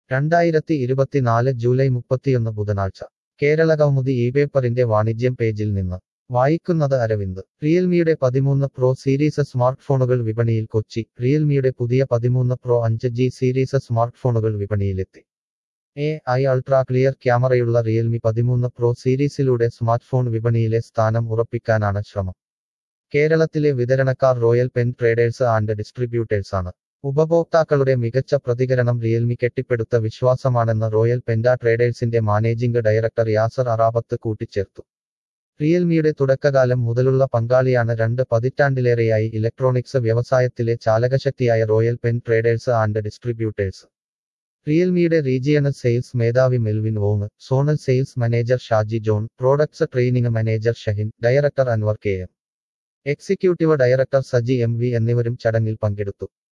രണ്ടായിരത്തി ഇരുപത്തിനാല് ജൂലൈ മുപ്പത്തിയൊന്ന് ബുധനാഴ്ച കേരള കൗമുദി ഈ പേപ്പറിന്റെ വാണിജ്യം പേജിൽ നിന്ന് വായിക്കുന്നത് അരവിന്ദ് റിയൽമിയുടെ പതിമൂന്ന് പ്രോ സീരീസ് സ്മാർട്ട് ഫോണുകൾ വിപണിയിൽ കൊച്ചി റിയൽമിയുടെ പുതിയ പതിമൂന്ന് പ്രോ അഞ്ച് ജി സീരീസ് സ്മാർട്ട് ഫോണുകൾ വിപണിയിലെത്തി എ ഐ അൾട്രാ ക്ലിയർ ക്യാമറയുള്ള റിയൽമി പതിമൂന്ന് പ്രോ സീരീസിലൂടെ സ്മാർട്ട് ഫോൺ വിപണിയിലെ സ്ഥാനം ഉറപ്പിക്കാനാണ് ശ്രമം കേരളത്തിലെ വിതരണക്കാർ റോയൽ പെൻ ട്രേഡേഴ്സ് ആൻഡ് ഡിസ്ട്രിബ്യൂട്ടേഴ്സാണ് ഉപഭോക്താക്കളുടെ മികച്ച പ്രതികരണം റിയൽമി കെട്ടിപ്പടുത്ത വിശ്വാസമാണെന്ന് റോയൽ പെൻഡ ട്രേഡേഴ്സിന്റെ മാനേജിംഗ് ഡയറക്ടർ യാസർ അറാബത്ത് കൂട്ടിച്ചേർത്തു റിയൽമിയുടെ തുടക്കകാലം മുതലുള്ള പങ്കാളിയാണ് രണ്ട് പതിറ്റാണ്ടിലേറെയായി ഇലക്ട്രോണിക്സ് വ്യവസായത്തിലെ ചാലകശക്തിയായ Royal Pen Traders and distributors റിയൽമിയുടെ റീജിയണൽ സെയിൽസ് മേധാവി Melvin Wong zonal sales manager Shaji John products training manager Shahin director Anwar K M executive director Saji M V എന്നിവരും ചടങ്ങിൽ പങ്കെടുത്തു